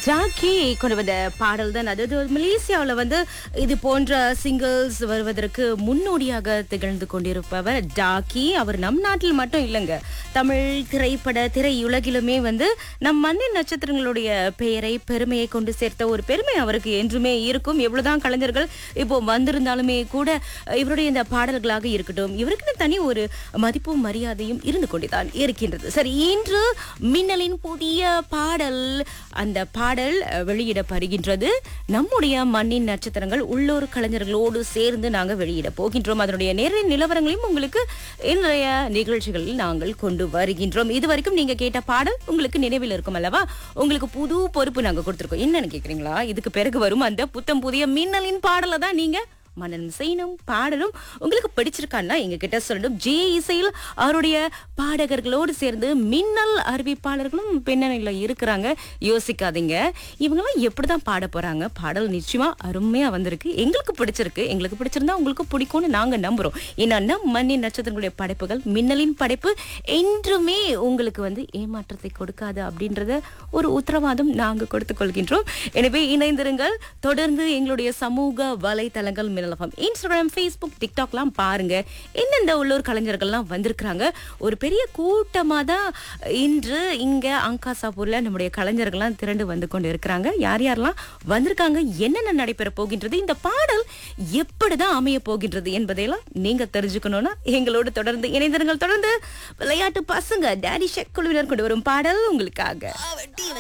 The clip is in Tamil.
ஜாக்கி கொண்டு வந்த பாடல் தான் அதாவது மலேசியாவில் வந்து இது போன்ற சிங்கிள்ஸ் வருவதற்கு முன்னோடியாக திகழ்ந்து கொண்டிருப்பவர் டாக்கி அவர் நம் நாட்டில் மட்டும் இல்லைங்க தமிழ் திரைப்பட திரையுலகிலுமே வந்து நம் மண்ணின் நட்சத்திரங்களுடைய பெயரை பெருமையை கொண்டு சேர்த்த ஒரு பெருமை அவருக்கு என்றுமே இருக்கும் எவ்வளவுதான் கலைஞர்கள் இப்போ வந்திருந்தாலுமே கூட இவருடைய இந்த பாடல்களாக இருக்கட்டும் இவருக்குன்னு தனி ஒரு மதிப்பும் மரியாதையும் இருந்து கொண்டுதான் இருக்கின்றது சரி இன்று மின்னலின் புதிய பாடல் அந்த பாடல் அஹ், வெளியிடப்படுகின்றது நம்முடைய மண்ணின் நட்சத்திரங்கள் உள்ளூர் கலைஞர்களோடு சேர்ந்து நாங்கள் வெளியிட போகின்றோம் அதனுடைய நேரடி நிலவரங்களையும் உங்களுக்கு இன்றைய நிகழ்ச்சிகளில் நாங்கள் கொண்டு வருகின்றோம் இது வரைக்கும் நீங்க கேட்ட பாடல் உங்களுக்கு நினைவில் இருக்கும் அல்லவா உங்களுக்கு புது பொறுப்பு நாங்க கொடுத்துருக்கோம் என்னன்னு கேக்குறீங்களா இதுக்கு பிறகு வரும் அந்த புத்தம் புதிய மின்னலின் பாடலை தான் நீங்க மனநம் செய்யணும் பாடலும் உங்களுக்கு பிடிச்சிருக்கான்னா எங்க கிட்ட சொல்லணும் ஜே இசையில் அவருடைய பாடகர்களோடு சேர்ந்து மின்னல் அறிவிப்பாளர்களும் பின்னணியில் இருக்கிறாங்க யோசிக்காதீங்க இவங்கெல்லாம் எப்படிதான் பாட போறாங்க பாடல் நிச்சயமா அருமையா வந்திருக்கு எங்களுக்கு பிடிச்சிருக்கு எங்களுக்கு பிடிச்சிருந்தா உங்களுக்கு பிடிக்கும்னு நாங்க நம்புறோம் ஏன்னா நம் மண்ணின் நட்சத்திரங்களுடைய படைப்புகள் மின்னலின் படைப்பு என்றுமே உங்களுக்கு வந்து ஏமாற்றத்தை கொடுக்காது அப்படின்றத ஒரு உத்தரவாதம் நாங்க கொடுத்துக் கொள்கின்றோம் எனவே இணைந்திருங்கள் தொடர்ந்து எங்களுடைய சமூக வலைத்தளங்கள் மின்னலகம் இன்ஸ்டாகிராம் ஃபேஸ்புக் டிக்டாக்லாம் பாருங்க எந்தெந்த உள்ளூர் கலைஞர்கள்லாம் வந்திருக்கிறாங்க ஒரு பெரிய கூட்டமா தான் இன்று இங்க அங்காசாபூர்ல நம்முடைய கலைஞர்கள்லாம் திரண்டு வந்து கொண்டு இருக்கிறாங்க யார் யாரெல்லாம் வந்திருக்காங்க என்னென்ன நடைபெற போகின்றது இந்த பாடல் எப்படிதான் அமைய போகின்றது என்பதையெல்லாம் நீங்க தெரிஞ்சுக்கணும்னா எங்களோடு தொடர்ந்து இணைந்திருங்கள் தொடர்ந்து விளையாட்டு பசங்க டேடி ஷெக் குழுவினர் கொண்டு வரும் பாடல் உங்களுக்காக வெட்டி